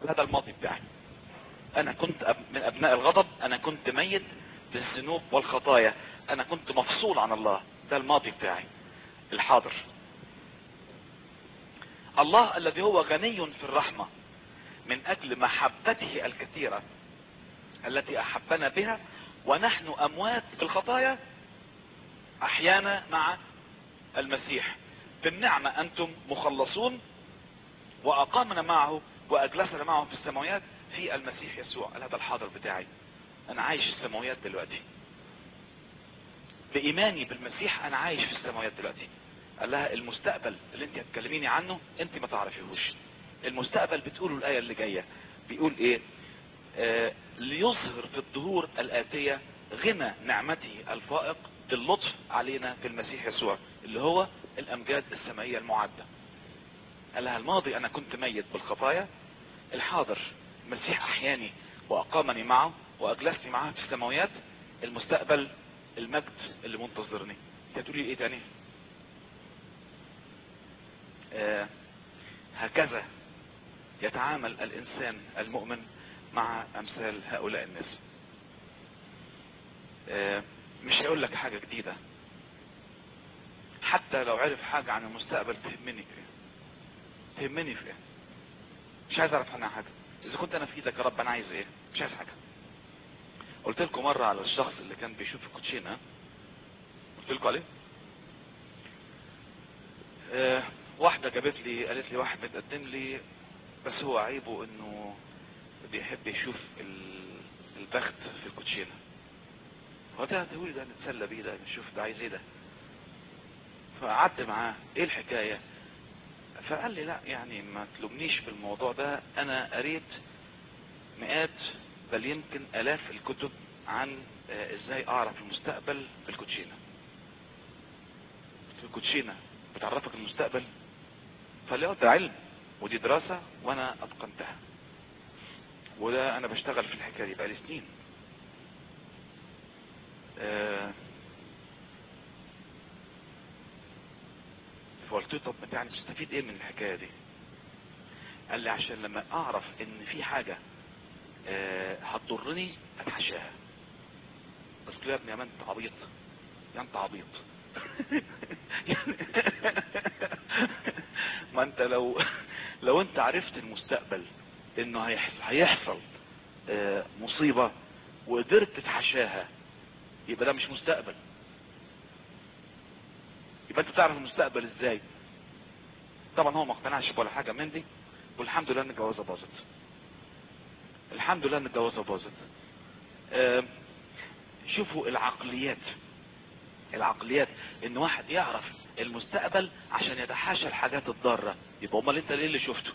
هذا الماضي بتاعي انا كنت أب... من ابناء الغضب انا كنت ميت بالذنوب والخطايا انا كنت مفصول عن الله ده الماضي بتاعي الحاضر الله الذي هو غني في الرحمة من اجل محبته الكثيرة التي احبنا بها ونحن اموات في الخطايا احيانا مع المسيح بالنعمة انتم مخلصون واقامنا معه واجلسنا معه في السماويات في المسيح يسوع قال هذا الحاضر بتاعي انا عايش في السماويات دلوقتي بايماني بالمسيح انا عايش في السماويات دلوقتي قال لها المستقبل اللي انت هتكلميني عنه انت ما تعرفيهوش المستقبل بتقوله الايه اللي جايه بيقول ايه آه ليظهر في الظهور الاتيه غنى نعمته الفائق باللطف علينا في المسيح يسوع اللي هو الامجاد السمائيه المعده قال لها الماضي انا كنت ميت بالخطايا الحاضر المسيح احياني واقامني معه واجلسني معه في السماويات المستقبل المجد اللي منتظرني انت هتقولي ايه تاني آه هكذا يتعامل الانسان المؤمن مع امثال هؤلاء الناس آه مش هيقول لك حاجة جديدة حتى لو عرف حاجة عن المستقبل تهمني في ايه تهمني في ايه مش عايز اعرف عنها حاجة اذا كنت انا في ايدك يا رب انا عايز ايه مش عايز حاجة قلت لكم مرة على الشخص اللي كان بيشوف الكوتشينة قلت لكم عليه آه واحدة جابت لي قالت لي واحد متقدم لي بس هو عيبه انه بيحب يشوف البخت في الكوتشينة هو ده تقول ده نتسلى بيه ده نشوف ده عايز ايه ده فقعدت معاه ايه الحكاية فقال لي لا يعني ما تلومنيش في الموضوع ده انا قريت مئات بل يمكن الاف الكتب عن ازاي اعرف المستقبل بالكوتشينة الكوتشينة بتعرفك المستقبل فليه ده علم ودي دراسة وانا اتقنتها وده انا بشتغل في الحكاية دي بقالي سنين آه فقلت له طب يعني تستفيد ايه من الحكاية دي قال لي عشان لما اعرف ان في حاجة آه هتضرني اتحشاها بس قلت له يا ابني يا ما انت عبيط يا انت عبيط ما انت لو لو انت عرفت المستقبل انه هيحصل, هيحصل آه مصيبة وقدرت تتحشاها يبقى ده مش مستقبل يبقى انت تعرف المستقبل ازاي طبعا هو ما اقتنعش ولا حاجة من دي والحمد لله ان الجوازة باظت الحمد لله ان الجوازة باظت آه شوفوا العقليات العقليات ان واحد يعرف المستقبل عشان يتحاشى الحاجات الضارة يبقى امال انت ليه اللي شفته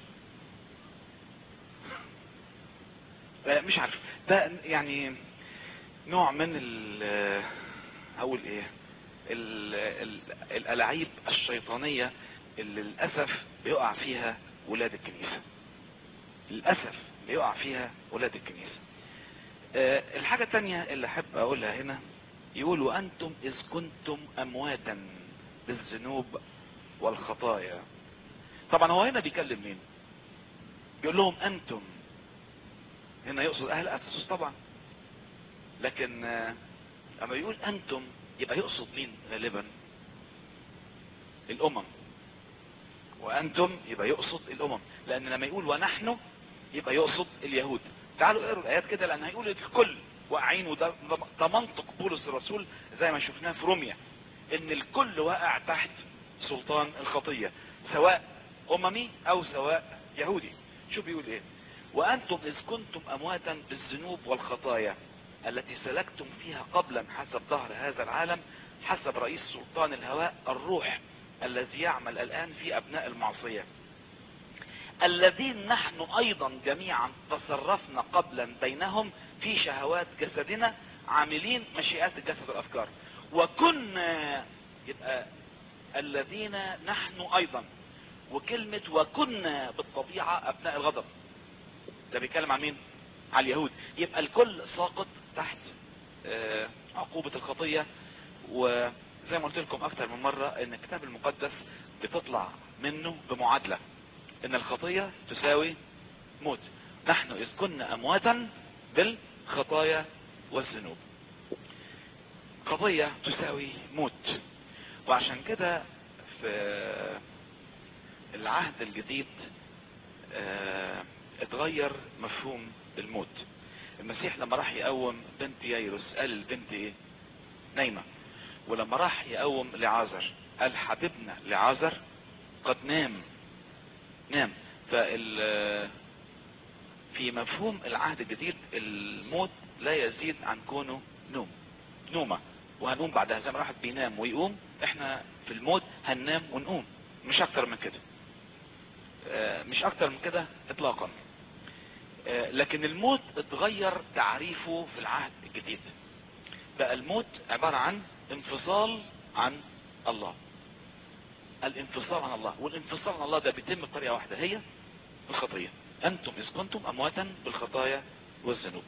آه مش عارف ده يعني نوع من ال اقول ايه ال ال الالعاب الشيطانية اللي للأسف بيقع فيها ولاد الكنيسة للأسف بيقع فيها ولاد الكنيسة أه الحاجة التانية اللي احب اقولها هنا يقول وانتم اذ كنتم امواتا بالذنوب والخطايا طبعا هو هنا بيكلم مين بيقول لهم انتم هنا يقصد اهل افسس طبعا لكن اما يقول انتم يبقى يقصد مين غالبا الامم وانتم يبقى يقصد الامم لان لما يقول ونحن يبقى يقصد اليهود تعالوا اقروا الايات كده لان هيقول الكل واقعين وده ده منطق بولس الرسول زي ما شفناه في روميا ان الكل واقع تحت سلطان الخطية سواء اممي او سواء يهودي شو بيقول ايه وانتم اذ كنتم امواتا بالذنوب والخطايا التي سلكتم فيها قبلا حسب ظهر هذا العالم حسب رئيس سلطان الهواء الروح الذي يعمل الآن في أبناء المعصية الذين نحن أيضا جميعا تصرفنا قبلا بينهم في شهوات جسدنا عاملين مشيئات الجسد والأفكار وكنا يبقى الذين نحن أيضا وكلمة وكنا بالطبيعة أبناء الغضب ده بيتكلم عن مين على اليهود يبقى الكل ساقط تحت آه عقوبة الخطية وزي ما قلت لكم اكتر من مرة ان الكتاب المقدس بتطلع منه بمعادلة ان الخطية تساوي موت نحن إذ كنا أمواتا بالخطايا والذنوب قضية تساوي موت وعشان كده في العهد الجديد اه اتغير مفهوم الموت المسيح لما راح يقوم بنت ييروس قال البنت ايه نايمة ولما راح يقوم لعازر قال حبيبنا لعازر قد نام نام فال في مفهوم العهد الجديد الموت لا يزيد عن كونه نوم نومة وهنقوم بعدها زي ما الواحد بينام ويقوم احنا في الموت هننام ونقوم مش اكتر من كده مش اكتر من كده اطلاقا لكن الموت اتغير تعريفه في العهد الجديد بقى الموت عبارة عن انفصال عن الله الانفصال عن الله والانفصال عن الله ده بيتم بطريقة واحدة هي الخطية انتم اذ كنتم امواتا بالخطايا والذنوب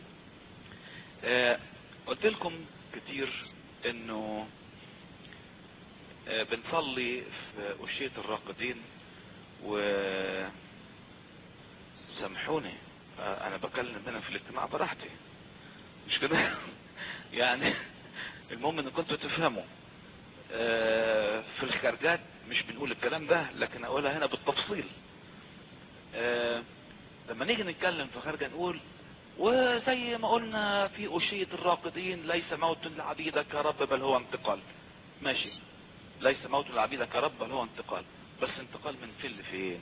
آه قلت لكم كتير انه آه بنصلي في أشية الراقدين و سامحوني آه انا بكلم هنا في الاجتماع براحتي مش كده يعني المهم ان كنتوا تفهموا في الخارجات مش بنقول الكلام ده لكن اقولها هنا بالتفصيل لما نيجي نتكلم في خارجة نقول وزي ما قلنا في أشية الراقدين ليس موت لعبيدك يا رب بل هو انتقال ماشي ليس موت لعبيدك يا رب بل هو انتقال بس انتقال من فين لفين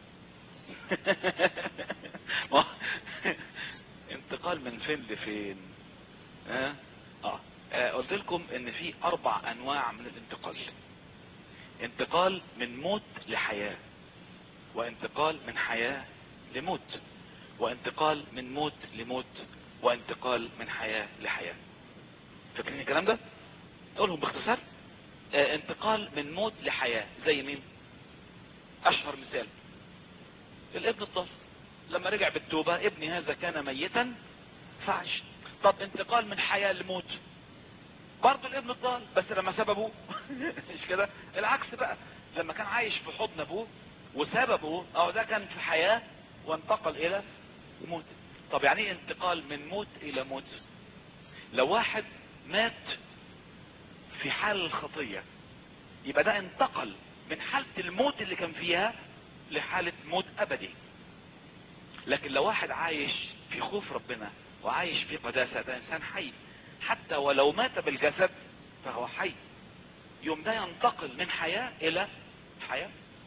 انتقال من فين لفين اه, آه. آه. قلت لكم ان في اربع انواع من الانتقال انتقال من موت لحياة وانتقال من حياة لموت وانتقال من موت لموت وانتقال من حياة لحياة فاكرين الكلام ده اقولهم باختصار اه انتقال من موت لحياة زي مين اشهر مثال الابن الضال لما رجع بالتوبة ابني هذا كان ميتا فعش طب انتقال من حياة لموت برضه الابن الضال بس لما ساب ابوه مش كده العكس بقى لما كان عايش في حضن ابوه وساب ابوه او ده كان في حياة وانتقل الى موت طب يعني ايه انتقال من موت الى موت لو واحد مات في حال الخطية يبقى ده انتقل من حالة الموت اللي كان فيها لحالة موت ابدي لكن لو واحد عايش في خوف ربنا وعايش في قداسة ده انسان حي حتى ولو مات بالجسد فهو حي يوم ده ينتقل من حياة الى حياة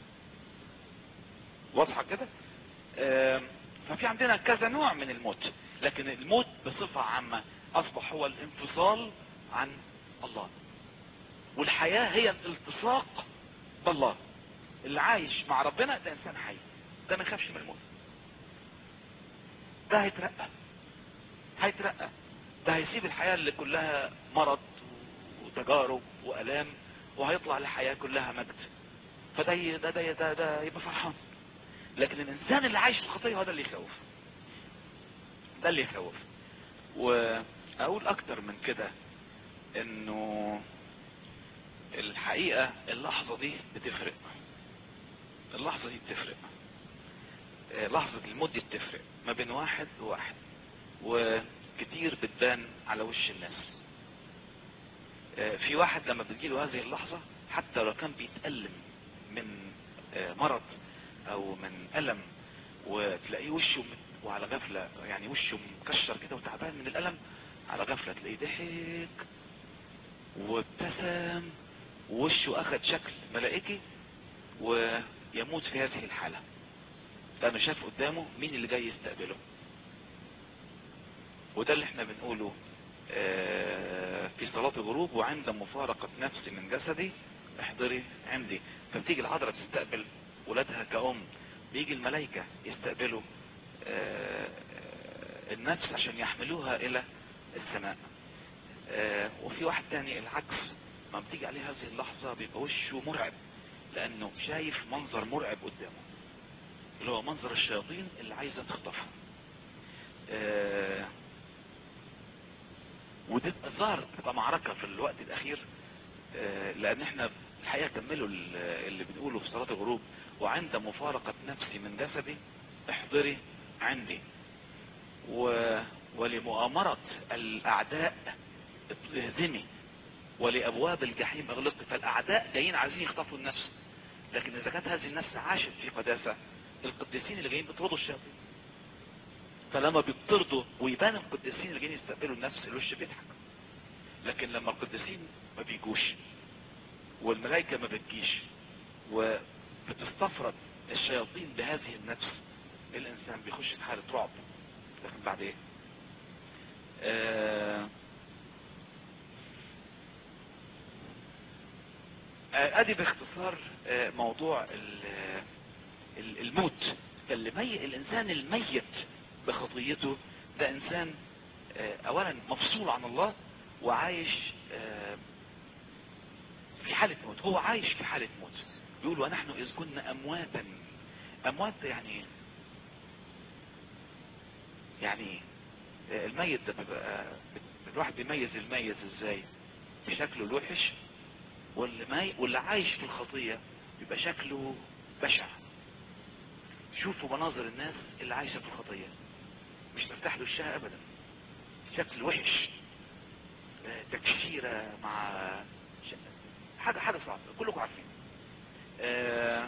واضحة كده ففي عندنا كذا نوع من الموت لكن الموت بصفة عامة اصبح هو الانفصال عن الله والحياة هي الالتصاق بالله اللي عايش مع ربنا ده انسان حي ده ما يخافش من الموت ده هيترقى هيترقى ده هيسيب الحياة اللي كلها مرض وتجارب وألام وهيطلع لحياة كلها مجد فده ده ده ده, ده يبقى فرحان لكن الإنسان اللي عايش في الخطية هو ده اللي يخوف ده اللي يخوف وأقول أكتر من كده إنه الحقيقة اللحظة دي بتفرق اللحظة دي بتفرق لحظة الموت دي بتفرق ما بين واحد وواحد وكتير بتبان على وش الناس في واحد لما بتجيله هذه اللحظة حتى لو كان بيتألم من مرض او من ألم وتلاقيه وشه وعلى غفلة يعني وشه مكشر كده وتعبان من الألم على غفلة تلاقيه ضحك وابتسم ووشه اخد شكل ملائكي ويموت في هذه الحالة لانه شاف قدامه مين اللي جاي يستقبله وده اللي احنا بنقوله في صلاة الغروب وعند مفارقة نفسي من جسدي احضري عندي فبتيجي العذراء تستقبل ولادها كأم بيجي الملائكة يستقبلوا النفس عشان يحملوها الى السماء وفي واحد تاني العكس ما بتيجي عليه هذه اللحظة بيبقى وشه مرعب لانه شايف منظر مرعب قدامه اللي هو منظر الشياطين اللي عايزة تخطفه آه ودي ظهرت تبقى معركة في الوقت الاخير آه لان احنا الحقيقة كملوا اللي بنقوله في صلاة الغروب وعند مفارقة نفسي من جسدي احضري عندي و... ولمؤامرة الاعداء اهزمي ولابواب الجحيم اغلقي فالاعداء جايين عايزين يخطفوا النفس لكن اذا كانت هذه النفس عاشت في قداسة القديسين اللي جايين بيطردوا الشياطين فلما بيطردوا ويبان القديسين اللي جايين يستقبلوا النفس الوش بيضحك لكن لما القديسين ما بيجوش والملائكة ما بتجيش وبتستفرد الشياطين بهذه النفس الانسان بيخش في حالة رعب لكن بعد ايه آه ادي باختصار موضوع الموت فاللي مي... الانسان الميت بخطيته ده انسان اولا مفصول عن الله وعايش في حالة موت هو عايش في حالة موت بيقول ونحن اذ كنا امواتا اموات يعني يعني الميت ده بيبقى الواحد بيميز الميز ازاي بشكله الوحش واللي, ماي... واللي عايش في الخطية بيبقى شكله بشع شوفوا مناظر الناس اللي عايشة في الخطية مش تفتح له الشهى ابدا شكل وحش تكشيرة مع ش... حاجة حاجة صعبة كلكم عارفين آه...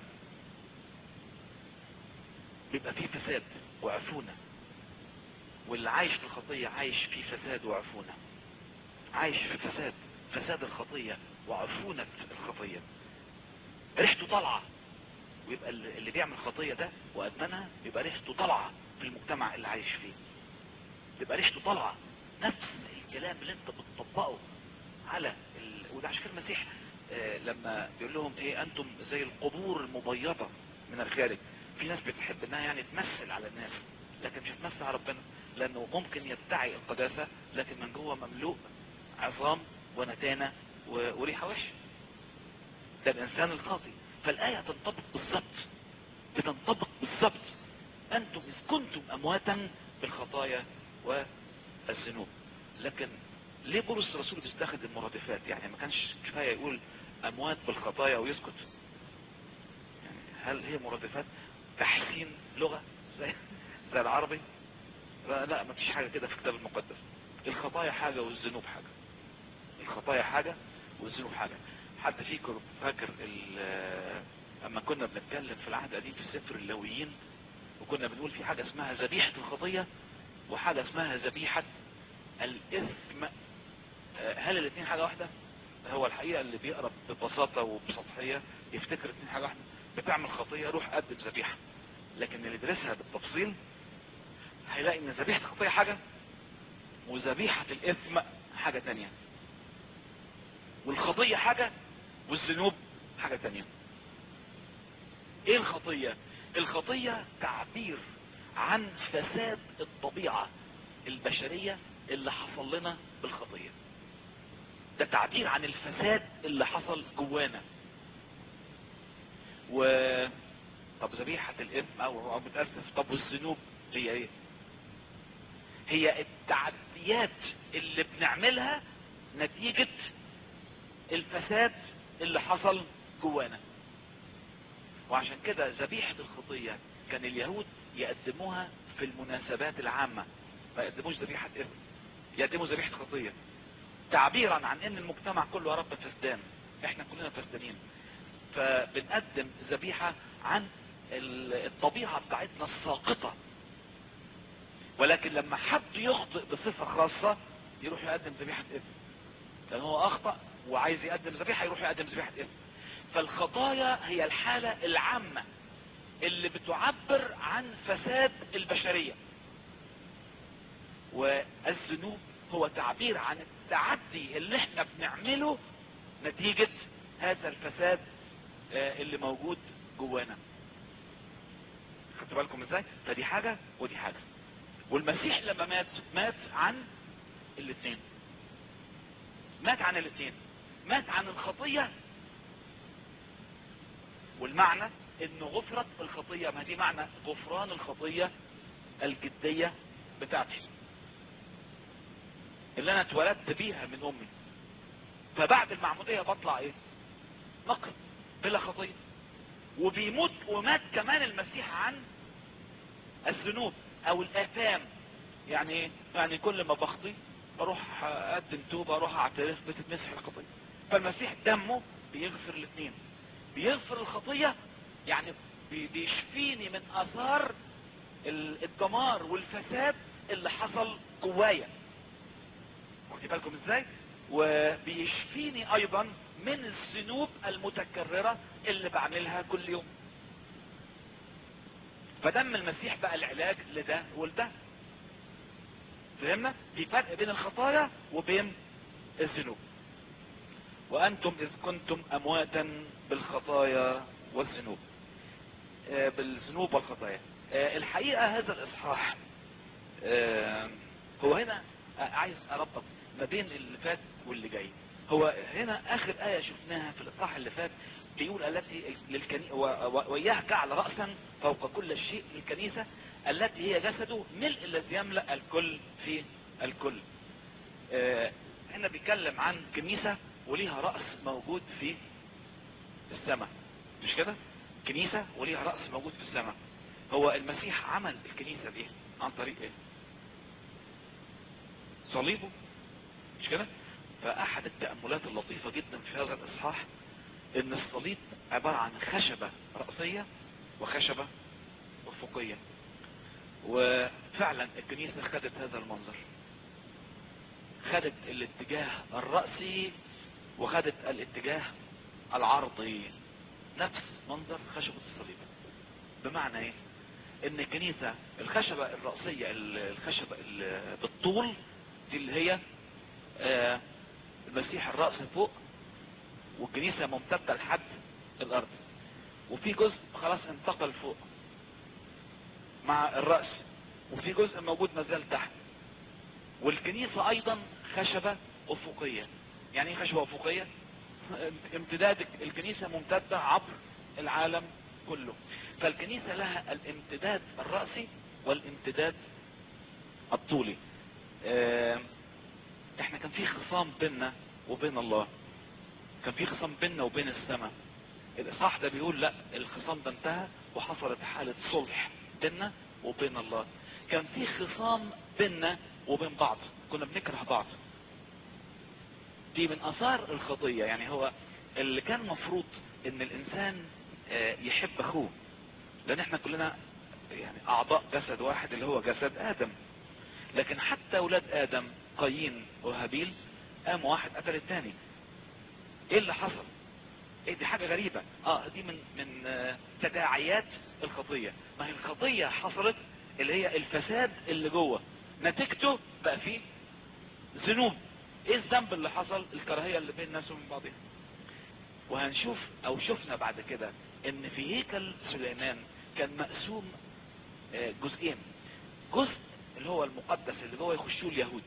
بيبقى فيه فساد وعفونة واللي عايش في الخطية عايش في فساد وعفونة عايش في فساد فساد الخطية وعفونة الخطية ريحته طالعة ويبقى اللي بيعمل خطية ده وأدمنها يبقى ريحته طالعة في المجتمع اللي عايش فيه تبقى ريحته طالعة نفس الكلام اللي انت بتطبقه على ال... وده عشان كده المسيح آه لما بيقول لهم ايه انتم زي القبور المبيضة من الخارج في ناس بتحب انها يعني تمثل على الناس لكن مش هتمثل على ربنا لانه ممكن يدعي القداسة لكن من جوه مملوء عظام ونتانة وريحة وحشة ده الانسان الخاطي فالآية تنطبق بالظبط بتنطبق بالظبط انتم اذ كنتم امواتا بالخطايا والذنوب لكن ليه بولس الرسول بيستخدم مرادفات يعني ما كانش كفاية يقول اموات بالخطايا ويسكت يعني هل هي مرادفات تحسين لغة زي, زي العربي لا ما فيش حاجة كده في الكتاب المقدس الخطايا حاجة والذنوب حاجة الخطايا حاجة والذنوب حاجة حد فيكم فاكر اما كنا بنتكلم في العهد القديم في سفر اللويين وكنا بنقول في حاجة اسمها ذبيحة الخطية وحاجة اسمها ذبيحة الاثم هل الاثنين حاجة واحدة هو الحقيقة اللي بيقرب ببساطة وبسطحية يفتكر اثنين حاجة واحدة بتعمل خطية روح قدم ذبيحة لكن اللي يدرسها بالتفصيل هيلاقي ان ذبيحة الخطية حاجة وذبيحة الاثم حاجة تانية والخطية حاجة والذنوب حاجة تانية ايه الخطية الخطية تعبير عن فساد الطبيعة البشرية اللي حصل لنا بالخطية ده تعبير عن الفساد اللي حصل جوانا و طب ذبيحة الإثم أو أو متأسف طب والذنوب هي إيه؟ هي التعديات اللي بنعملها نتيجة الفساد اللي حصل جوانا وعشان كده ذبيحة الخطية كان اليهود يقدموها في المناسبات العامة ما يقدموش ذبيحة إثم يقدموا ذبيحة خطية تعبيرا عن ان المجتمع كله يا رب فسدان احنا كلنا فسدانين فبنقدم ذبيحة عن الطبيعة بتاعتنا الساقطة ولكن لما حد يخطئ بصفة خاصة يروح يقدم ذبيحة اثم لان هو اخطأ وعايز يقدم ذبيحة يروح يقدم ذبيحة اثم فالخطايا هي الحالة العامة اللي بتعبر عن فساد البشرية والذنوب هو تعبير عن التعدي اللي احنا بنعمله نتيجة هذا الفساد اللي موجود جوانا خدتوا بالكم ازاي فدي حاجة ودي حاجة والمسيح لما مات مات عن الاثنين مات عن الاثنين مات عن الخطية والمعنى انه غفرت الخطية ما دي معنى غفران الخطية الجدية بتاعتي اللي انا اتولدت بيها من امي فبعد المعمودية بطلع ايه نقي بلا خطية وبيموت ومات كمان المسيح عن الذنوب او الاثام يعني ايه يعني كل ما بخطي بروح اقدم توبه اروح اعترف بتتمسح الخطيه فالمسيح دمه بيغفر الاثنين بيغفر الخطيه يعني بي- بيشفيني من اثار ال- الدمار والفساد اللي حصل جوايا واخدين بالكم ازاي وبيشفيني ايضا من الذنوب المتكررة اللي بعملها كل يوم فدم المسيح بقى العلاج لده ولده فهمنا في فرق بين الخطايا وبين الذنوب وانتم اذ كنتم امواتا بالخطايا والذنوب آه، بالذنوب والخطايا آه، الحقيقة هذا الاصحاح آه، هو هنا آه، عايز اربط ما بين اللي فات واللي جاي هو هنا اخر آية شفناها في الاصحاح اللي فات بيقول التي للكني... و... و... وإياه جعل رأسا فوق كل شيء للكنيسة التي هي جسده ملء الذي يملأ الكل في الكل آه، هنا بيتكلم عن كنيسة وليها رأس موجود في السماء مش كده كنيسة وليها رأس موجود في السماء هو المسيح عمل الكنيسة دي عن طريق ايه صليبه مش كده فاحد التأملات اللطيفة جدا في هذا الاصحاح ان الصليب عبارة عن خشبة رأسية وخشبة افقية وفعلا الكنيسة خدت هذا المنظر خدت الاتجاه الرأسي وخدت الاتجاه العرضي نفس منظر خشبة الصليب بمعنى ايه ان الكنيسة الخشبة الرأسية الخشبة ال- بالطول دي اللي هي آه، المسيح الرأس فوق والكنيسة ممتدة لحد الارض وفي جزء خلاص انتقل فوق مع الرأس وفي جزء موجود مازال تحت والكنيسة ايضا خشبة افقية يعني ايه خشبة افقية امتداد الكنيسة ممتدة عبر العالم كله فالكنيسة لها الامتداد الرأسي والامتداد الطولي اه احنا كان في خصام بيننا وبين الله كان في خصام بيننا وبين السماء الاصحاح ده بيقول لا الخصام ده انتهى وحصلت حالة صلح بيننا وبين الله كان في خصام بيننا وبين بعض كنا بنكره بعض دي من اثار الخطية يعني هو اللي كان مفروض ان الانسان آه، يحب اخوه لان احنا كلنا يعني اعضاء جسد واحد اللي هو جسد ادم لكن حتى اولاد ادم قايين وهابيل قام واحد قتل الثاني ايه اللي حصل ايه دي حاجة غريبة اه دي من من آه، تداعيات الخطية ما هي الخطية حصلت اللي هي الفساد اللي جوه نتيجته بقى فيه ذنوب ايه الذنب اللي حصل الكراهية اللي بين الناس وبين بعضها وهنشوف او شفنا بعد كده ان في هيكل سليمان كان مقسوم آه، جزئين جزء اللي هو المقدس اللي جوه يخشوه اليهود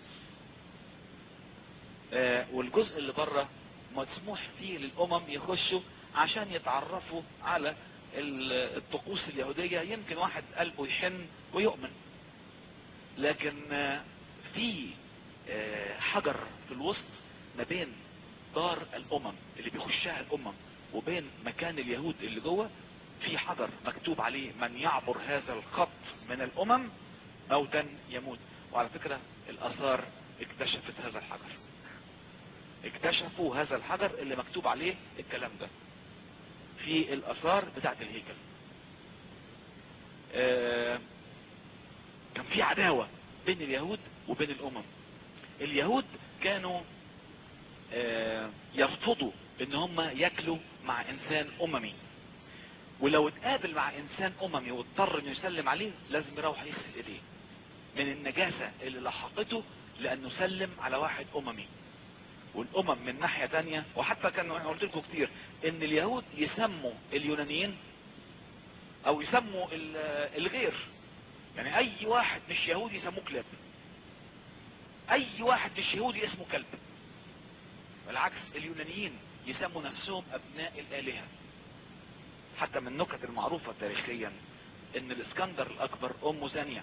آه، والجزء اللي بره مسموح فيه للامم يخشوا عشان يتعرفوا على ال- الطقوس اليهودية يمكن واحد قلبه يحن ويؤمن لكن آه، في آه، حجر في الوسط ما بين دار الامم اللي بيخشها الامم وبين مكان اليهود اللي جوه في حجر مكتوب عليه من يعبر هذا الخط من الامم موتا يموت وعلى فكرة الاثار اكتشفت هذا الحجر اكتشفوا هذا الحجر اللي مكتوب عليه الكلام ده في الاثار بتاعت الهيكل آه، كان في عداوة بين اليهود وبين الامم اليهود كانوا آه، يرفضوا ان هم ياكلوا مع انسان اممي ولو اتقابل مع انسان اممي واضطر انه يسلم عليه لازم يروح يغسل ايديه من النجاسة اللي لحقته لانه سلم على واحد اممي والامم من ناحية تانية وحتى كانوا انا قلت لكم كتير ان اليهود يسموا اليونانيين او يسموا ال- الغير يعني اي واحد مش يهودي يسموه كلاب اي واحد مش يهودي اسمه كلب بالعكس اليونانيين يسموا نفسهم ابناء الالهة حتى من النكت المعروفة تاريخيا ان الاسكندر الاكبر امه زانية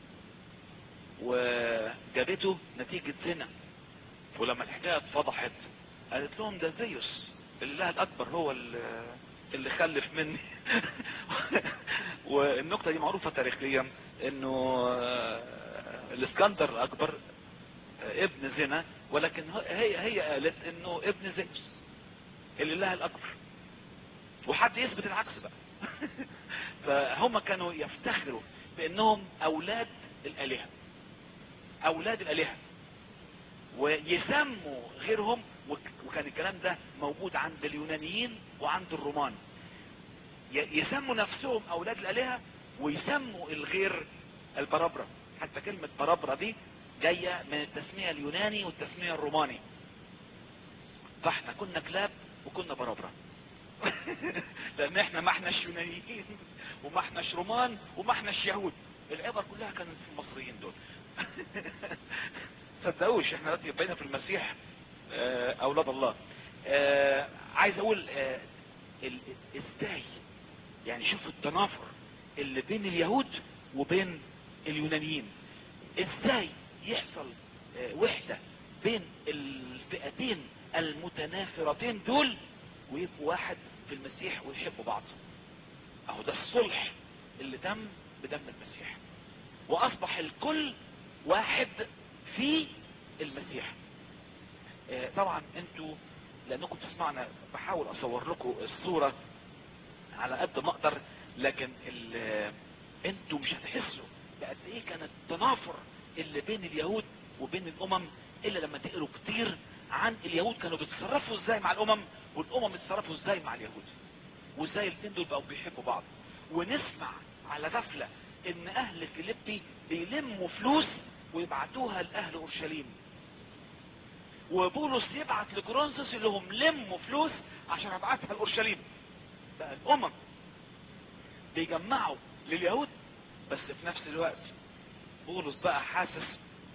وجابته نتيجة زنا ولما الحكاية اتفضحت قالت لهم ده زيوس الاله الاكبر هو اللي اللي خلف مني والنقطة دي معروفة تاريخيا انه آه، الاسكندر الاكبر آه، ابن زنا ولكن هي هي قالت انه ابن زيوس الاله الاكبر وحد يثبت العكس بقى فهم كانوا يفتخروا بانهم اولاد الالهة اولاد الالهة ويسموا غيرهم وك- وكان الكلام ده موجود عند اليونانيين وعند الرومان ي- يسموا نفسهم اولاد الالهة ويسموا الغير البرابرة حتى كلمة برابرة دي جاية من التسمية اليوناني والتسمية الروماني فاحنا كنا كلاب وكنا برابرة لان احنا ما احناش يونانيين وما احناش رومان وما احناش يهود العبر كلها كانت في المصريين دول صدقوش احنا دلوقتي بقينا في المسيح آه، اولاد الله آه، عايز اقول آه، ال- ازاي يعني شوف التنافر اللي بين اليهود وبين اليونانيين ازاي يحصل آه، وحدة بين الفئتين المتنافرتين دول ويبقوا واحد في المسيح ويحبوا بعض اهو ده الصلح اللي تم بدم المسيح واصبح الكل واحد في المسيح آه، طبعا انتوا لانكم تسمعنا بحاول اصور لكم الصورة على قد ما اقدر لكن ال- انتوا مش هتحسوا بقد ايه كان التنافر اللي بين اليهود وبين الامم الا لما تقروا كتير عن اليهود كانوا بيتصرفوا ازاي مع الامم والامم بيتصرفوا ازاي مع اليهود وازاي الاثنين دول بقوا بيحبوا بعض ونسمع على غفلة ان اهل فيليبي بيلموا فلوس ويبعتوها لاهل اورشليم وبولس يبعت لكورنثوس يقول لهم لموا فلوس عشان ابعتها لاورشليم بقى الامم بيجمعوا لليهود بس في نفس الوقت بولس بقى حاسس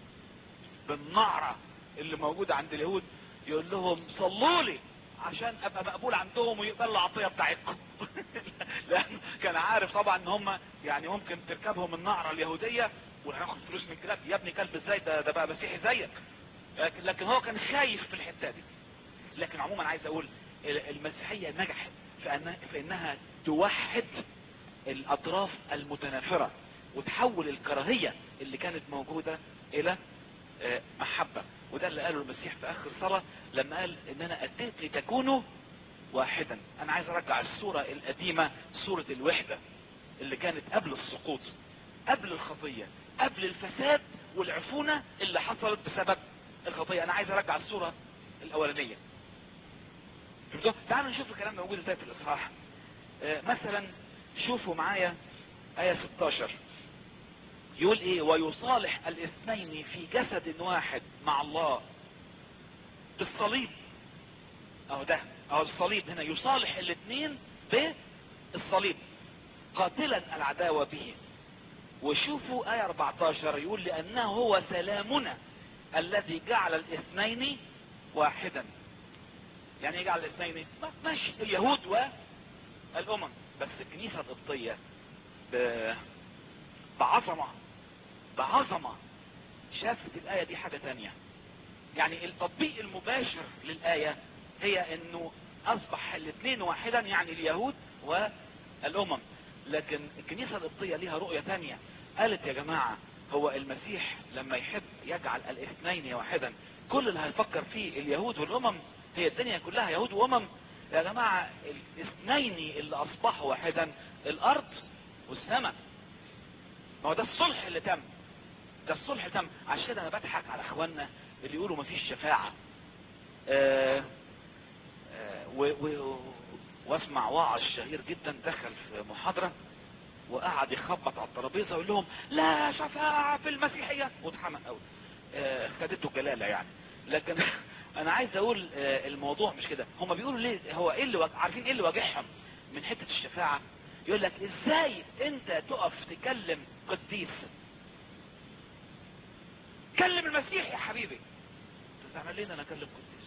بالنعرة اللي موجودة عند اليهود يقول لهم صلوا لي عشان ابقى مقبول عندهم ويقبلوا العطية بتاعتكم لان كان عارف طبعا ان هم يعني ممكن تركبهم النعرة اليهودية وهناخد فلوس من كلاب يا ابني كلب ازاي ده, ده بقى مسيحي زيك لكن, لكن هو كان خايف في الحتة دي لكن عموما عايز اقول المسيحية نجحت في, أنها في انها توحد الاطراف المتنافرة وتحول الكراهية اللي كانت موجودة الى آه، محبة وده اللي قاله المسيح في اخر الصلاة لما قال ان انا اتيت لتكونوا واحدا انا عايز ارجع الصورة القديمة صورة الوحدة اللي كانت قبل السقوط قبل الخطية قبل الفساد والعفونة اللي حصلت بسبب الخطية انا عايز ارجع الصورة الاولانية شفتوا؟ تعالوا نشوف الكلام ده موجود ازاي في الاصحاح آه، مثلا شوفوا معايا آية 16 يقول ايه ويصالح الاثنين في جسد واحد مع الله بالصليب اهو ده اهو الصليب هنا يصالح الاثنين بالصليب قاتلا العداوة به وشوفوا آية 14 يقول لأنه هو سلامنا الذي جعل الاثنين واحدا يعني ايه جعل الاثنين ما- ماشي اليهود والأمم بس الكنيسة القبطية ب- بعظمة بعظمة شافت الآية دي حاجة تانية يعني التطبيق المباشر للآية هي انه اصبح الاثنين واحدا يعني اليهود والامم لكن الكنيسة القبطية ليها رؤية تانية قالت يا جماعة هو المسيح لما يحب يجعل الاثنين واحدا كل اللي هيفكر فيه اليهود والامم هي الدنيا كلها يهود وامم يا جماعة الاثنين اللي اصبحوا واحدا الارض والسماء ما هو ده الصلح اللي تم ده الصلح تم عشان كده انا بضحك على اخواننا اللي يقولوا مفيش شفاعة آه آه و و واسمع واعظ شهير جدا دخل في محاضرة وقعد يخبط على الترابيزة ويقول لهم لا شفاعة في المسيحية واتحمق قوي آه خدته جلالة يعني لكن انا عايز اقول آه الموضوع مش كده هم بيقولوا ليه هو ايه اللي واج- عارفين ايه اللي واجههم من حتة الشفاعة يقول لك ازاي انت تقف تكلم قديس كلم المسيح يا حبيبي زعلان ليه إن انا اكلم قديس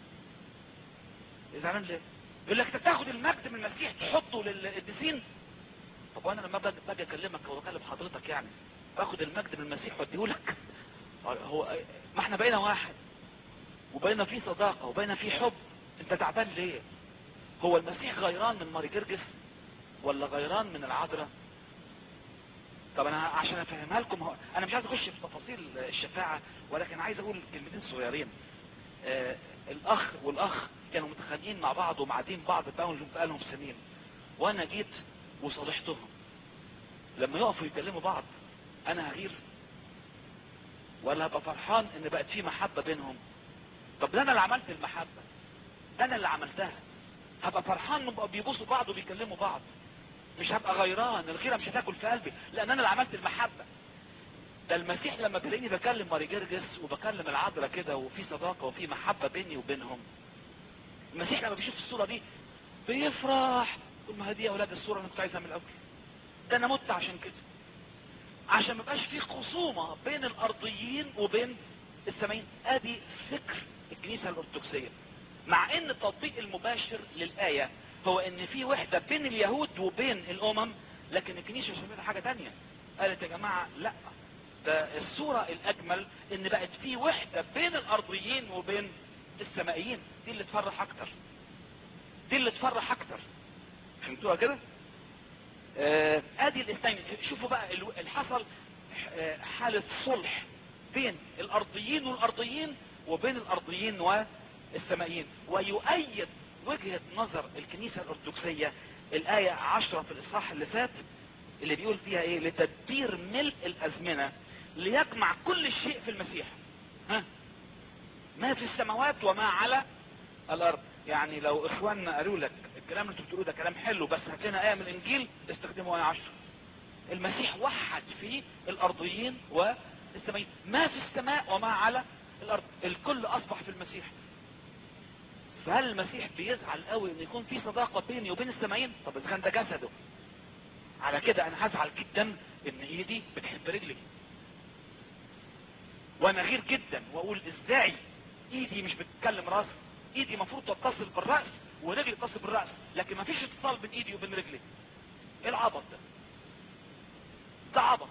زعلان ليه يقول لك انت تاخد المجد من المسيح تحطه للقديسين طب وانا لما باجي باجي اكلمك او اكلم حضرتك يعني باخد المجد من المسيح واديه لك هو ما احنا بقينا واحد وبقينا في صداقه وبقينا في حب انت تعبان ليه هو المسيح غيران من ماري جرجس ولا غيران من العذراء طب انا عشان افهمها لكم هو انا مش عايز اخش في تفاصيل الشفاعة ولكن عايز اقول كلمتين صغيرين آه الاخ والاخ كانوا متخانقين مع بعض ومعادين بعض بقالهم سنين وانا جيت وصالحتهم لما يقفوا يكلموا بعض انا هغير ولا هبقى فرحان ان بقت في محبة بينهم طب ده انا اللي عملت المحبة انا اللي عملتها هبقى فرحان انهم بيبوسوا بعض وبيكلموا بعض مش هبقى غيران الغيرة مش هتاكل في قلبي لان انا اللي عملت المحبة ده المسيح لما تلاقيني بكلم ماري جرجس وبكلم العذراء كده وفي صداقة وفي محبة بيني وبينهم المسيح لما بيشوف الصورة دي بيفرح يقول ما هدي يا اولاد الصورة اللي كنت عايزها من الاول ده انا مت عشان كده عشان ما يبقاش في خصومة بين الارضيين وبين السمايين ادي فكر الكنيسة الارثوذكسية مع ان التطبيق المباشر للآية هو ان في وحدة بين اليهود وبين الامم لكن الكنيسة شافتها حاجة تانية قالت يا جماعة لا ده الصورة الاجمل ان بقت في وحدة بين الارضيين وبين السمائيين دي اللي تفرح اكتر دي اللي تفرح اكتر فهمتوها كده آه ادي الاثنين شوفوا بقى اللي حصل آه حالة صلح بين الارضيين والارضيين وبين الارضيين والسمائيين ويؤيد وجهة نظر الكنيسة الارثوذكسية الاية عشرة في الاصحاح اللي فات اللي بيقول فيها ايه لتدبير ملء الازمنة ليجمع كل شيء في المسيح ها ما في السماوات وما على الارض يعني لو اخواننا قالوا لك الكلام اللي انتوا بتقولوه ده كلام حلو بس هات لنا ايه من الانجيل استخدموا ايه عشر المسيح وحد في الارضيين والسمايين ما في السماء وما على الارض الكل اصبح في المسيح فهل المسيح بيزعل قوي ان يكون في صداقة بيني وبين السمايين طب اذا كان ده جسده على كده انا هزعل جدا ان ايدي بتحب رجلي وانا غير جدا واقول ازاي ايدي مش بتتكلم راس ايدي المفروض تتصل بالرأس ورجلي تتصل بالرأس لكن ما فيش اتصال بين ايدي وبين رجلي ايه العبط ده ده عبط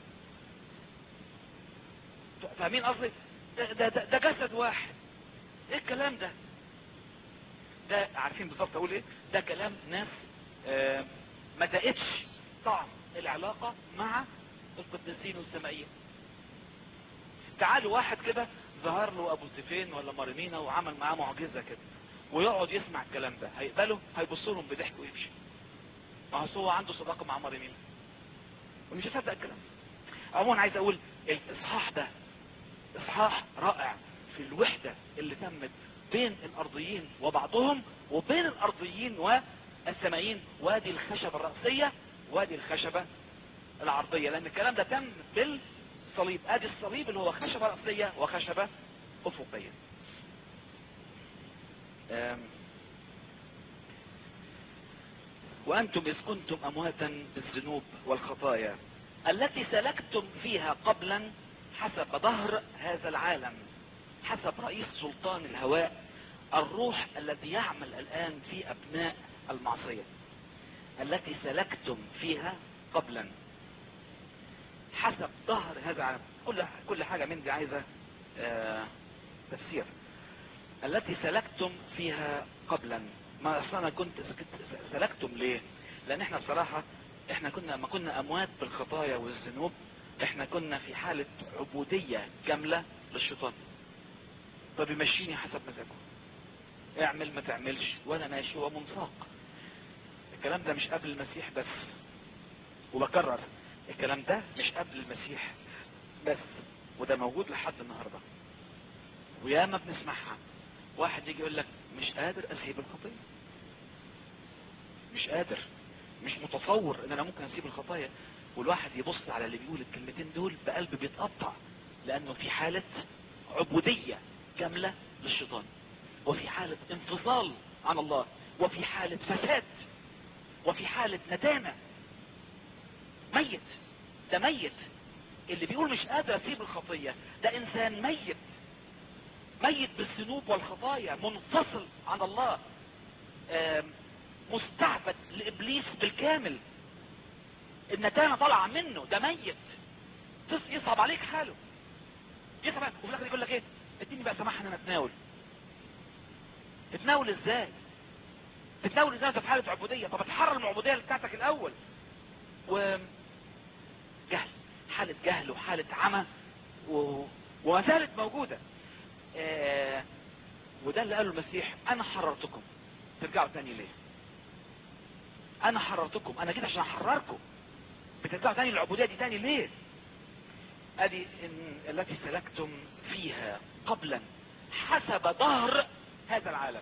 فاهمين قصدي ده, ده, ده, ده جسد واحد ايه الكلام ده ده عارفين بالظبط اقول ايه ده كلام ناس آه ما دقتش طعم العلاقة مع القديسين والسمائيين تعالوا واحد كده ظهر له ابو سيفين ولا مريمينا وعمل معاه معجزة كده ويقعد يسمع الكلام ده هيقبله هيبص لهم بضحك ويمشي ما هو عنده صداقة مع مريمينا ومش هصدق الكلام عموما عايز اقول الاصحاح ده اصحاح رائع في الوحدة اللي تمت بين الارضيين وبعضهم وبين الارضيين والسمائيين وادي الخشبة الرأسية وادي الخشبة العرضية لان الكلام ده تم بالصليب ادي الصليب اللي هو خشبة رأسية وخشبة افقية وانتم اذ كنتم امواتا بالذنوب والخطايا التي سلكتم فيها قبلا حسب ظهر هذا العالم حسب رئيس سلطان الهواء الروح الذي يعمل الان في ابناء المعصية التي سلكتم فيها قبلا حسب ظهر هذا العالم كل كل حاجة من دي عايزة آه تفسير التي سلكتم فيها قبلا ما اصلا انا كنت سلكتم ليه لان احنا بصراحة احنا كنا ما كنا اموات بالخطايا والذنوب احنا كنا في حالة عبودية كاملة للشيطان فبيمشيني حسب مزاجه اعمل ما تعملش وانا ماشي ومنساق الكلام ده مش قبل المسيح بس وبكرر الكلام ده مش قبل المسيح بس وده موجود لحد النهاردة وياما بنسمعها واحد يجي يقول لك مش قادر اسيب الخطية مش قادر مش متصور ان انا ممكن اسيب الخطايا والواحد يبص على اللي بيقول الكلمتين دول بقلب بيتقطع لانه في حالة عبودية كاملة للشيطان وفي حالة انفصال عن الله وفي حالة فساد وفي حالة ندامة ميت ده ميت اللي بيقول مش قادر اسيب الخطية ده انسان ميت ميت بالذنوب والخطايا منفصل عن الله مستعبد لابليس بالكامل الندامة طالعة منه ده ميت يصعب عليك حاله يصعب عليك وفي الاخر يقول لك ايه اديني بقى سماح ان انا اتناول تتناول ازاي تتناول ازاي انت في حالة عبودية طب اتحرر من العبودية بتاعتك الاول و جهل حالة جهل وحالة عمى و... وما زالت موجودة آه وده اللي قاله المسيح انا حررتكم ترجعوا تاني ليه انا حررتكم انا جيت عشان احرركم بترجعوا تاني للعبودية دي تاني ليه ادي إن التي سلكتم فيها قبلا حسب ظهر هذا العالم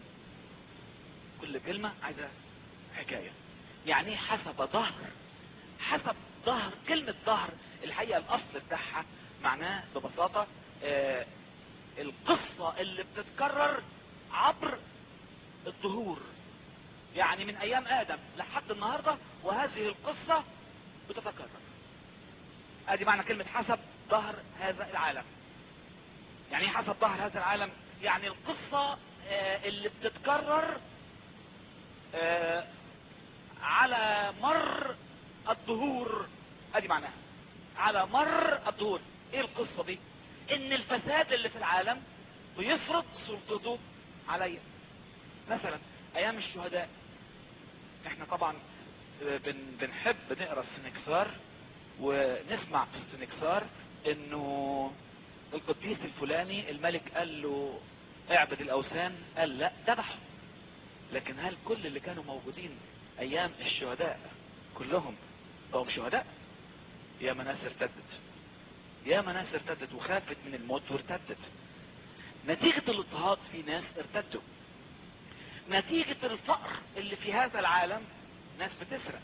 كل كلمة عايزة حكاية يعني ايه حسب ظهر حسب ظهر كلمة ظهر الحقيقة الاصل بتاعها معناه ببساطة آه القصة اللي بتتكرر عبر الظهور يعني من ايام ادم لحد النهاردة وهذه القصة بتتكرر ادي معنى كلمة حسب ظهر هذا العالم يعني ايه حسب ظهر هذا العالم يعني القصة آه اللي بتتكرر آه على مر الظهور ادي معناها على مر الظهور ايه القصة دي ان الفساد اللي في العالم بيفرض سلطته عليا مثلا ايام الشهداء احنا طبعا بن بنحب نقرا السنكسار ونسمع في السنكسار انه القديس الفلاني الملك قال له اعبد الاوثان قال لا ذبحه لكن هل كل اللي كانوا موجودين ايام الشهداء كلهم بقوا شهداء يا ناس ارتدت يا ناس ارتدت وخافت من الموت وارتدت نتيجة الاضطهاد في ناس ارتدوا نتيجة الفقر اللي في هذا العالم ناس بتسرق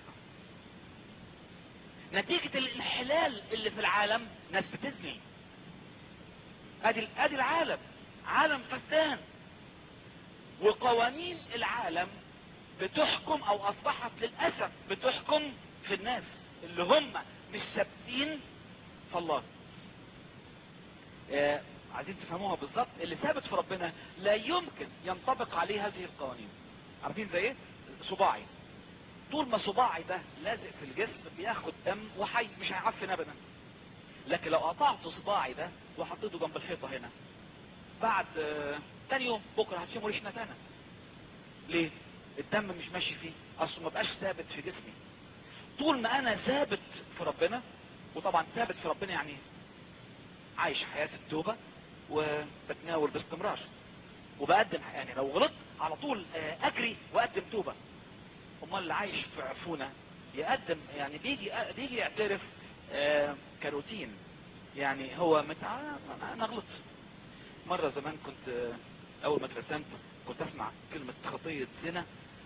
نتيجة الانحلال اللي في العالم ناس بتزني ادي ادي العالم عالم فسدان وقوانين العالم بتحكم او اصبحت للاسف بتحكم في الناس اللي هم مش ثابتين في الله آه عايزين تفهموها بالظبط اللي ثابت في ربنا لا يمكن ينطبق عليه هذه القوانين عارفين زي ايه صباعي طول ما صباعي ده لازق في الجسم بياخد دم وحي مش هيعفن ابدا لكن لو قطعت صباعي ده وحطيته جنب الحيطه هنا بعد آه تاني يوم بكره هتشموا ريح نتانه ليه الدم مش ماشي فيه اصله ما بقاش ثابت في جسمي طول ما انا ثابت في ربنا وطبعا ثابت في ربنا يعني عايش حياة التوبة وبتناول باستمرار وبقدم يعني لو غلطت على طول اجري واقدم توبة امال اللي عايش في عفونة يقدم يعني بيجي بيجي يعترف كروتين يعني هو متع... انا غلطت مرة زمان كنت اول ما اترسمت كنت اسمع كلمة خطية زنا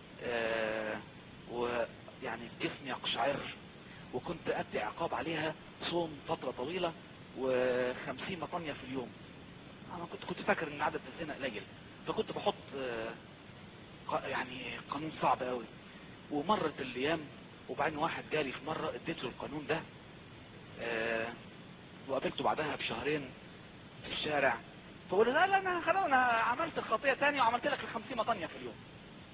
ويعني جسمي يقشعر وكنت ادي عقاب عليها صوم فترة طويلة وخمسين مطانية في اليوم انا كنت كنت فاكر ان عدد الزنا قليل فكنت بحط يعني قانون صعب قوي ومرت الايام وبعدين واحد جالي في مرة اديت له القانون ده وقابلته بعدها بشهرين في الشارع فقول لا لا انا خلاص انا عملت الخطية تاني وعملت لك الخمسين مطانية في اليوم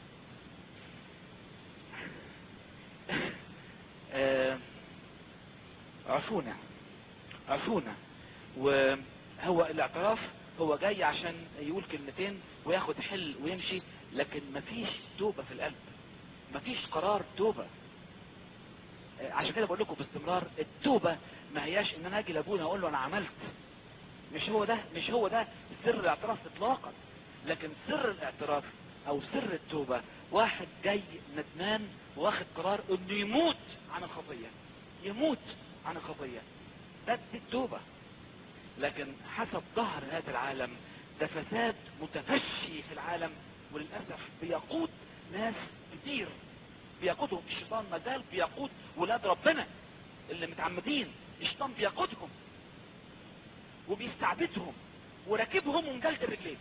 عفونا عفونا وهو الاعتراف هو جاي عشان يقول كلمتين وياخد حل ويمشي لكن مفيش توبة في القلب مفيش قرار توبة عشان كده بقول لكم باستمرار التوبة ما هياش ان انا اجي لابونا اقول له انا عملت مش هو ده مش هو ده سر الاعتراف اطلاقا لكن سر الاعتراف او سر التوبة واحد جاي ندمان واخد قرار انه يموت عن الخطية يموت عن الخطية ده دي التوبة لكن حسب ظهر هذا العالم ده فساد متفشي في العالم وللأسف بيقود ناس كتير بيقودهم الشيطان ما زال بيقود ولاد ربنا اللي متعمدين الشيطان بيقودهم وبيستعبدهم وراكبهم ومجلد الرجلين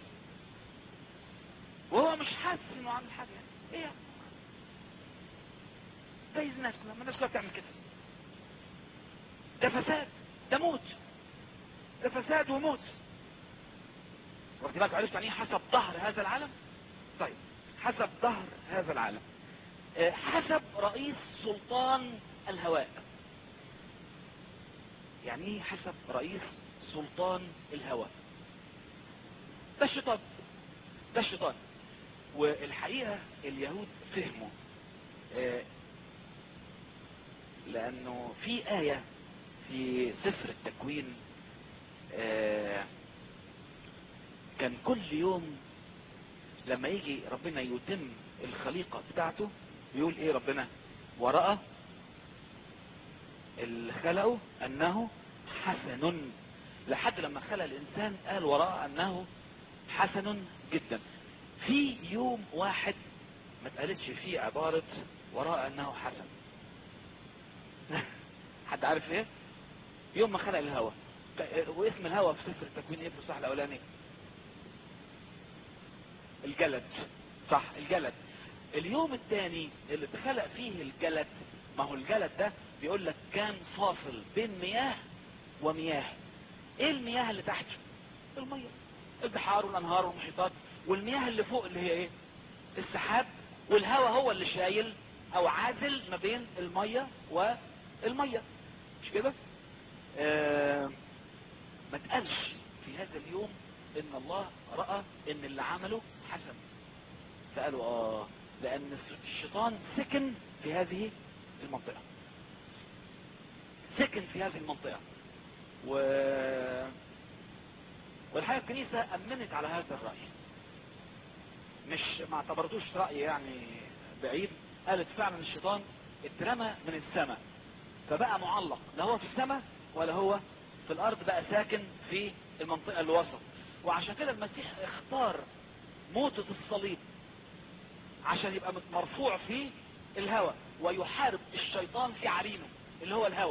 وهو مش حاسس انه عامل حاجه ايه زي الناس كلها ما الناس كلها بتعمل كده ده فساد ده موت ده فساد وموت واخد بالك عرفت يعني ايه حسب ظهر هذا العالم طيب حسب ظهر هذا العالم آه، حسب رئيس سلطان الهواء يعني ايه حسب رئيس سلطان الهواء ده الشيطان ده الشيطان والحقيقة اليهود فهموا آه، لانه في آية في سفر التكوين آه كان كل يوم لما يجي ربنا يتم الخليقة بتاعته يقول ايه ربنا ورأى اللي خلقه انه حسن لحد لما خلق الانسان قال ورأى انه حسن جدا في يوم واحد ما اتقالتش فيه عبارة ورأى انه حسن حد عارف ايه يوم ما خلق الهوى واسم الهوى في سفر التكوين ايه في الصح الاولاني الجلد صح الجلد اليوم الثاني اللي اتخلق فيه الجلد ما هو الجلد ده بيقول لك كان فاصل بين مياه ومياه ايه المياه اللي تحت المية البحار والانهار والمحيطات والمياه اللي فوق اللي هي ايه السحاب والهواء هو اللي شايل او عازل ما بين المية والمية مش كده آه ما تقالش في هذا اليوم ان الله رأى ان اللي عمله حسن فقالوا اه لان الشيطان سكن في هذه المنطقة سكن في هذه المنطقة و والحقيقة الكنيسة امنت على هذا الرأي مش ما اعتبرتوش رأي يعني بعيد قالت فعلا الشيطان اترمى من السماء فبقى معلق لا هو في السماء ولا هو في الارض بقى ساكن في المنطقة اللي وسط وعشان كده المسيح اختار موتة الصليب عشان يبقى مرفوع في الهوى ويحارب الشيطان في عرينه اللي هو الهوى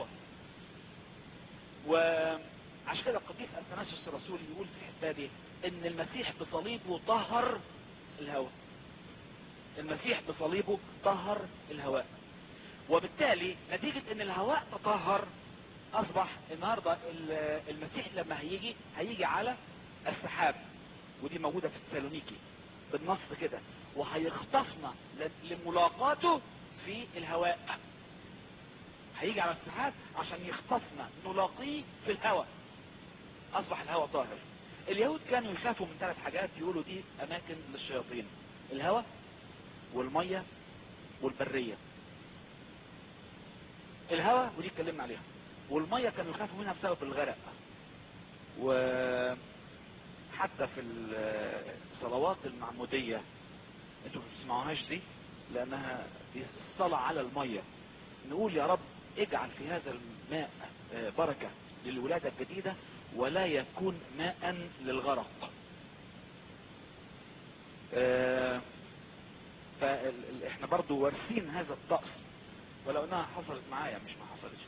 وعشان كده القديس اثناسيوس الرسول يقول في الحته دي ان المسيح بصليبه طهر الهوى المسيح بصليبه طهر الهواء وبالتالي نتيجة ان الهواء تطهر اصبح النهاردة المسيح لما هيجي هيجي على السحاب ودي موجودة في السالونيكي بالنص كده وهيخطفنا لملاقاته في الهواء هيجي على السحاب عشان يخطفنا نلاقيه في الهواء اصبح الهواء طاهر اليهود كانوا يخافوا من ثلاث حاجات يقولوا دي اماكن للشياطين الهواء والمية والبرية الهواء ودي اتكلمنا عليها والمية كانوا يخافوا منها بسبب الغرق وحتى في الصلوات المعمودية انتوا ما بتسمعوهاش دي لانها دي الصلاة على المية نقول يا رب اجعل في هذا الماء بركة للولادة الجديدة ولا يكون ماء للغرق فاحنا برضو وارثين هذا الطقس ولو انها حصلت معايا مش ما حصلتش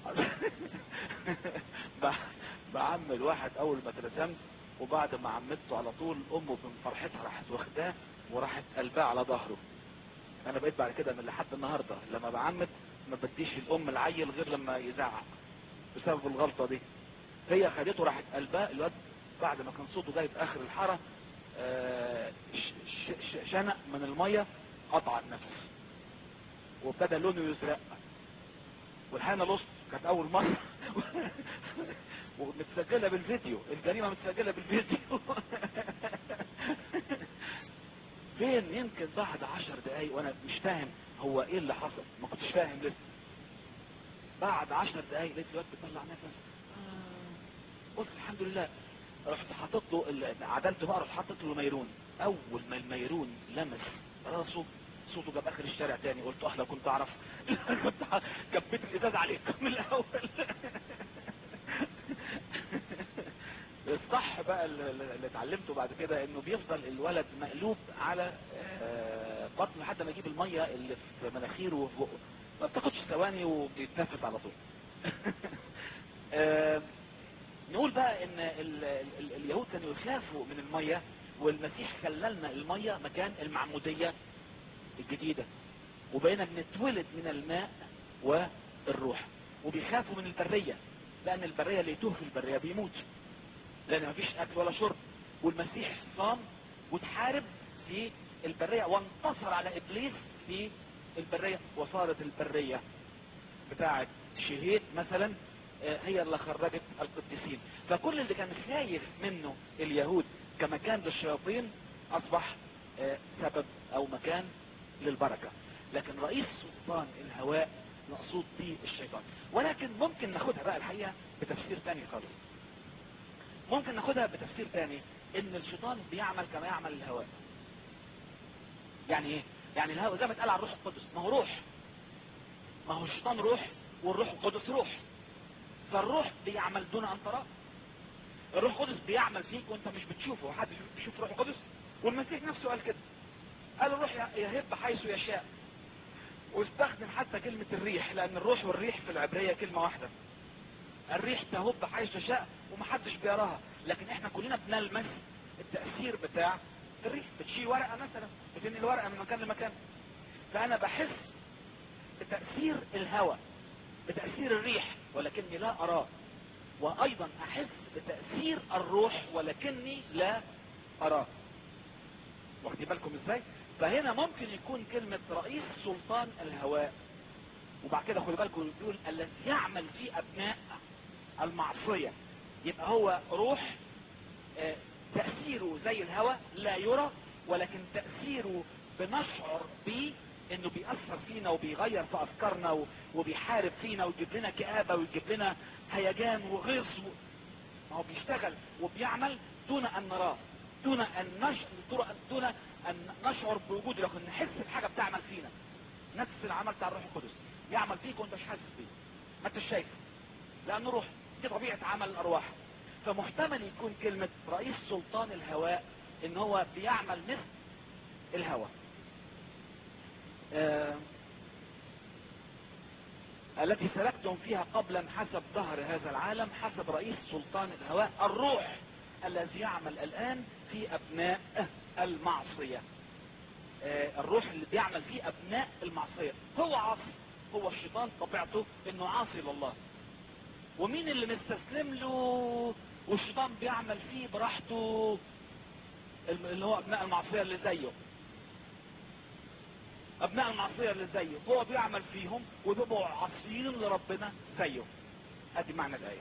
بعمل واحد اول ما اترسمت وبعد ما عمدته على طول امه من فرحتها راحت واخداه وراحت قلبها على ظهره انا بقيت بعد كده من لحد النهارده لما بعمد ما بديش الام العيل غير لما يزعق بسبب الغلطه دي هي خدته راحت قلبها الواد بعد ما كان صوته جاي في اخر الحاره آه شنق من الميه قطع النفس وابتدى لونه يزرق والحقيقه لص كانت اول مره ومتسجله بالفيديو الجريمه متسجله بالفيديو فين يمكن بعد عشر دقايق وانا مش فاهم هو ايه اللي حصل ما كنتش فاهم لسه بعد عشر دقايق لقيت الواد بيطلع نفس آه. قلت الحمد لله رحت حاطط له عدلته بقى رحت حاطط له ميرون اول ما الميرون لمس راسه صوته جاب اخر الشارع تاني قلت اه لو كنت اعرف كنت كبيت الازاز عليكم من الاول الصح بقى اللي اتعلمته بعد كده انه بيفضل الولد مقلوب على بطنه لحد ما يجيب المية اللي في مناخيره وفي بقه ما بتاخدش ثواني وبيتنفس على طول نقول بقى ان ال ال اليهود كانوا يخافوا من المية والمسيح خللنا المية مكان المعمودية الجديدة وبقينا بنتولد من الماء والروح وبيخافوا من البرية لان البرية اللي يتوه في البرية بيموت لان مفيش اكل ولا شرب والمسيح صام وتحارب في البرية وانتصر على ابليس في البرية وصارت البرية بتاعت شهيد مثلا هي اللي خرجت القديسين فكل اللي كان خايف منه اليهود كمكان للشياطين اصبح سبب او مكان للبركة لكن رئيس سلطان الهواء مقصود به الشيطان ولكن ممكن ناخدها بقى الحقيقة بتفسير تاني خالص ممكن ناخدها بتفسير تاني ان الشيطان بيعمل كما يعمل الهواء يعني ايه يعني الهواء زي ما اتقال على الروح القدس ما هو روح ما هو الشيطان روح والروح القدس روح فالروح بيعمل دون ان تراه الروح القدس بيعمل فيك وانت مش بتشوفه حد بيشوف الروح القدس والمسيح نفسه قال كده قال الروح يهب حيث يشاء واستخدم حتى كلمة الريح لان الروح والريح في العبرية كلمة واحدة الريح تهب حيث يشاء ومحدش بيراها لكن احنا كلنا بنلمس التأثير بتاع الريح بتشيل ورقة مثلا بتنقل ورقة من مكان لمكان فانا بحس بتأثير الهواء بتأثير الريح ولكني لا اراه وايضا احس بتأثير الروح ولكني لا اراه واخدين بالكم ازاي فهنا ممكن يكون كلمة رئيس سلطان الهواء وبعد كده خدوا بالكم بيقول الذي يعمل في ابناء المعصية يبقى هو روح آه تأثيره زي الهواء لا يرى ولكن تأثيره بنشعر بيه انه بيأثر فينا وبيغير في افكارنا وبيحارب فينا ويجيب لنا كآبة ويجيب لنا هيجان وغيظ ما هو بيشتغل وبيعمل دون ان نراه دون ان نشعر دون ان نشعر بوجوده لكن نحس بحاجة بتعمل فينا نفس العمل بتاع الروح القدس يعمل فيك وانت مش حاسس بيه ما انتش شايف لانه روح دي طبيعة عمل الارواح فمحتمل يكون كلمة رئيس سلطان الهواء ان هو بيعمل مثل الهواء آه التي سلكتم فيها قبلا حسب ظهر هذا العالم حسب رئيس سلطان الهواء الروح الذي يعمل الان في ابناء المعصية آه الروح اللي بيعمل فيه ابناء المعصية هو عاصي هو الشيطان طبيعته انه عاصي لله ومين اللي مستسلم له والشيطان بيعمل فيه براحته اللي هو ابناء المعصية اللي زيه ابناء المعصية اللي زيه هو بيعمل فيهم وبيبقوا عاصيين لربنا زيه ادي معنى الايه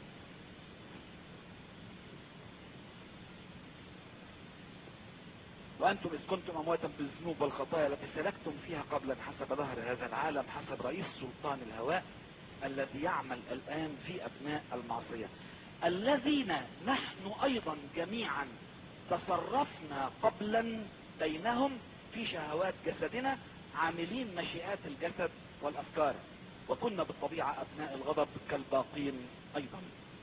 وأنتم إذ كنتم أمواتا بالذنوب والخطايا التي سلكتم فيها قبلا حسب ظهر هذا العالم حسب رئيس سلطان الهواء الذي يعمل الآن في أبناء المعصية الذين نحن أيضا جميعا تصرفنا قبلا بينهم في شهوات جسدنا عاملين مشيئات الجسد والأفكار وكنا بالطبيعة أبناء الغضب كالباقين أيضا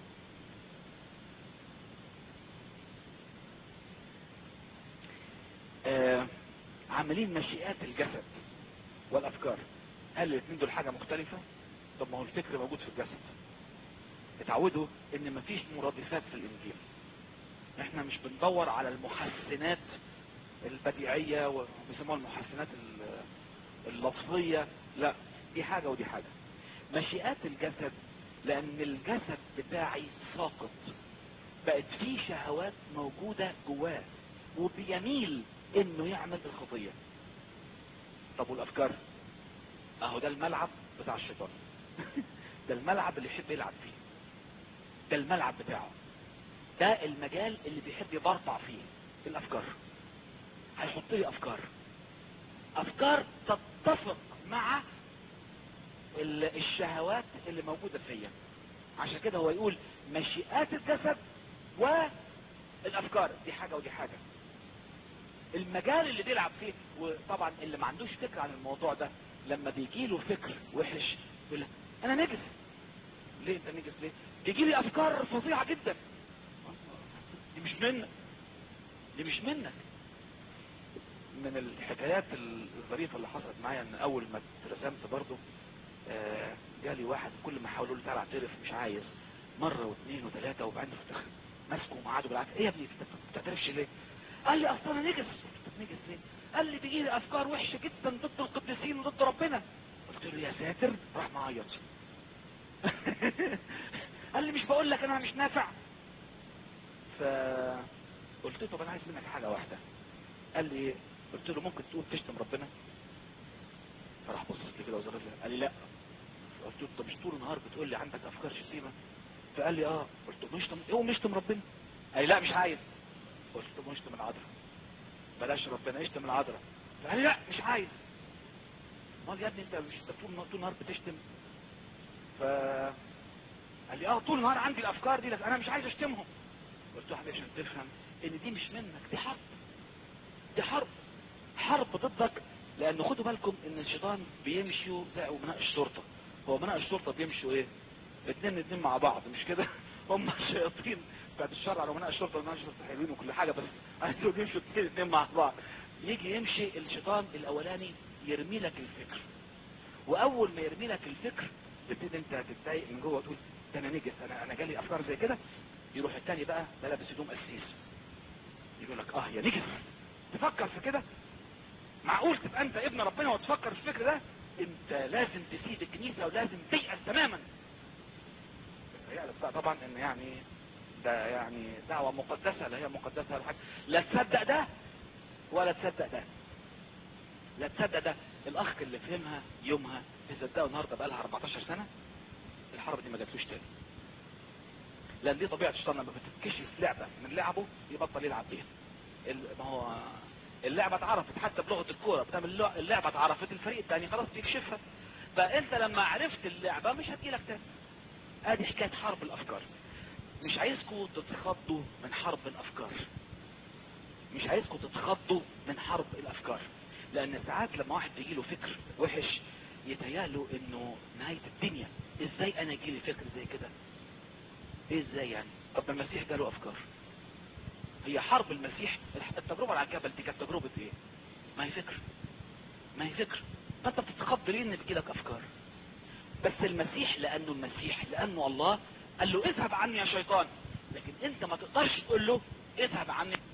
آه عاملين مشيئات الجسد والافكار هل الاثنين دول حاجة مختلفة طب ما هو الفكر موجود في الجسد اتعودوا ان مفيش مرادفات في الانجيل احنا مش بندور على المحسنات البديعية وبيسموها المحسنات اللفظية لا دي حاجة ودي حاجة مشيئات الجسد لان الجسد بتاعي ساقط بقت فيه شهوات موجودة جواه وبيميل انه يعمل الخطية طب والافكار اهو ده الملعب بتاع الشيطان ده الملعب اللي يحب يلعب فيه ده الملعب بتاعه ده المجال اللي بيحب يبرطع فيه الافكار هيحط لي افكار افكار تتفق مع الشهوات اللي موجودة فيا عشان كده هو يقول مشيئات الجسد والافكار دي حاجة ودي حاجة المجال اللي بيلعب فيه وطبعا اللي ما عندوش فكرة عن الموضوع ده لما بيجي له فكر وحش يقول انا نجس ليه انت نجس ليه بيجي لي افكار فظيعة جدا دي مش منك دي مش منك من الحكايات الظريفة اللي حصلت معايا ان اول ما اترسمت برضو آه جالي واحد كل ما حاولوا له تعالى اعترف مش عايز مرة واثنين وثلاثة وبعدين فتخ ماسكه ومعاده بالعافية ايه يا ابني ما بتعترفش ليه قال لي اصل انا نجس نجس ليه قال لي بيجي لي افكار وحشة جدا ضد القديسين وضد ربنا قلت له يا ساتر راح معيط قال لي مش بقول لك انا مش نافع فقلت له طب انا عايز منك حاجة واحدة قال لي قلت له ممكن تقول تشتم ربنا فراح بص لي كده وزرت لي قال لي لا قلت له طب مش طول النهار بتقول لي عندك افكار شتيمه فقال لي اه قلت له نشتم ايه نشتم ربنا قال لي لا مش عايز قلت له نشتم العذراء بلاش ربنا اشتم العذراء قال لي لا مش عايز قال يا ابني انت مش انت طول طول النهار بتشتم ف قال لي اه طول النهار عندي الافكار دي لكن انا مش عايز اشتمهم قلت له يا حبيبي عشان تفهم ان دي مش منك دي حرب دي حرب حرب ضدك لان خدوا بالكم ان الشيطان بيمشوا زي امناء الشرطه هو امناء الشرطه بيمشوا ايه اتنين اتنين مع بعض مش كده هم الشياطين بعد الشر على امناء الشرطه امناء الشرطه حلوين وكل حاجه بس عايزين يمشوا اتنين اتنين مع بعض يجي يمشي الشيطان الاولاني يرمي لك الفكر واول ما يرمي لك الفكر تبتدي انت تتضايق من جوه تقول ده انا نجس انا انا جالي افكار زي كده يروح التاني بقى ده لابس هدوم قسيس يقول لك اه يا نجس تفكر في كده معقول تبقى انت ابن ربنا وتفكر في الفكر ده انت لازم تسيب الكنيسه ولازم تيأس تماما يعرف بقى طبعا ان يعني ده يعني دعوة مقدسة لا هي مقدسة ولا حاجة لا تصدق ده ولا تصدق ده لا تصدق ده الاخ اللي فهمها يومها تصدقوا النهارده بقى لها 14 سنة الحرب دي ما جاتلوش تاني لان دي طبيعة الشيطان لما بتتكشف لعبة من لعبه يبطل يلعب بيها ال- ما هو اللعبة اتعرفت حتى بلغة الكورة بتعمل اللع- اللعبة اتعرفت الفريق التاني خلاص بيكشفها فانت لما عرفت اللعبة مش هتجيلك تاني ادي حكاية حرب الافكار مش عايزكم تتخضوا من حرب الافكار مش عايزكم تتخضوا من حرب الافكار لان ساعات لما واحد يجيله فكر وحش يتهيأله انه نهاية الدنيا ازاي انا يجيلي فكر زي كده ايه ازاي يعني طب ما المسيح جاله افكار هي حرب المسيح التجربة على الجبل دي كانت تجربة ايه ما هي فكر ما هي فكر فانت بتتخض ليه ان بيجيلك افكار بس المسيح لانه المسيح لانه الله قال له اذهب عني يا شيطان لكن انت ما تقدرش تقول له اذهب عني